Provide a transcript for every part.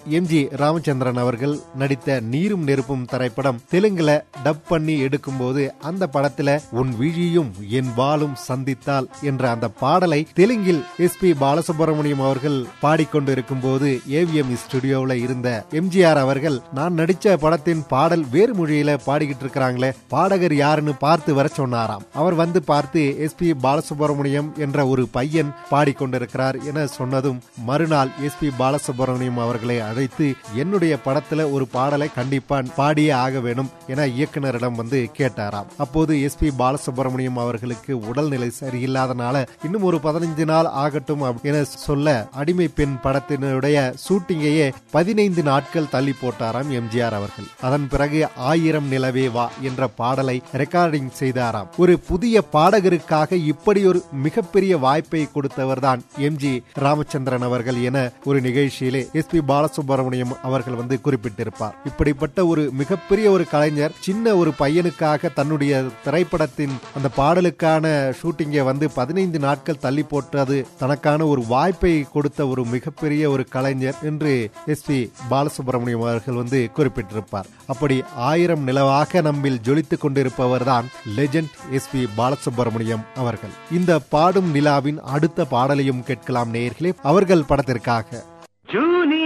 M G Ramachandran அவர்கள் நடித்த நீரும் நெருப்பும் திரைப்படம் தெலுங்குல டப் பண்ணி எடுக்கும்போது அந்த படத்துல உன் விழியும் என் வாளும் சந்தித்தால் என்ற அந்த பாடலை தெலுங்கில் எஸ் பி பாலசுப்ரமணியம் அவர்கள் பாடிக்கொண்டிருக்கும் போது ஏவிஎம் ஸ்டுடியோவில் இருந்த எம்ஜிஆர் அவர்கள் நான் நடிச்ச படத்தின் பாடல் வேறு மொழியில பாடிக்கிட்டு இருக்கிறாங்களே பாடகர் யாருன்னு பார்த்து வர சொன்னாராம் அவர் வந்து பார்த்து எஸ் பி பாலசுப்ரமணியம் என்ற ஒரு பையன் பாடிக்கொண்டிருக்கிறார் என சொன்னதும் மறுநாள் எஸ் பி பாலசுப்ரமணியம் அவர்களை அழைத்து என்னுடைய படத்துல ஒரு பாடலை கண்டிப்பா பாடியே ஆக வேணும் என இயக்குனரிடம் வந்து கேட்டாராம் அப்போது எஸ் பி பாலசுப்ரமணியம் அவர்களுக்கு உடல்நிலை சரியில்லாதனால இன்னும் ஒரு பதினைஞ்சு நாள் ஆகட்டும் அப்~ என சொல்ல அடிமை பெண் படத்தினுடைய ஷூட்டிங்கையே பதினைந்து நாட்கள் தள்ளி போட்டாராம் எம்ஜிஆர் அவர்கள் அதன் பிறகு ஆயிரம் நிலவே வா என்ற பாடலை ரெக்கார்டிங் செய்தாராம் ஒரு புதிய பாடகருக்காக இப்படி ஒரு மிகப்பெரிய வாய்ப்பை கொடுத்தவர் தான் எம்ஜி ராமச்சந்திரன் அவர்கள் என ஒரு நிகழ்ச்சியிலே எஸ் பி பாலசுப்ரமணியம் அவர்கள் வந்து குறிப்பிட்டிருப்பார் இப்படிப்பட்ட ஒரு மிகப்பெரிய ஒரு கலைஞர் சின்ன ஒரு பையனுக்காக தன்னுடைய திரைப்படத்தின் அந்த பாடலுக்கான ஷூட்டிங்கை வந்து பதினைந்து நாட்கள் தள்ளி போட்டது தனக்கான ஒரு வாய்ப்பை கொடுத்த ஒரு மிகப்பெரிய ஒரு கலைஞர் என்று எஸ் பி பாலசுப்ரமணியம் அவர்கள் வந்து குறிப்பிட்டிருப்பார் அப்படி ஆயிரம் நிலவாக நம்மில் ஜொலித்துக் கொண்டிருப்பவர் தான் லெஜண்ட் எஸ் பி பாலசுப்ரமணியம் அவர்கள் இந்த பாடும் நிலாவின் அடுத்த பாடலையும் கேட்கலாம் நேயர்களே அவர்கள் படத்திற்காக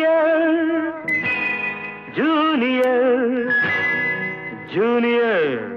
ஜூனியர் ஜூனியர் ஜூனியர்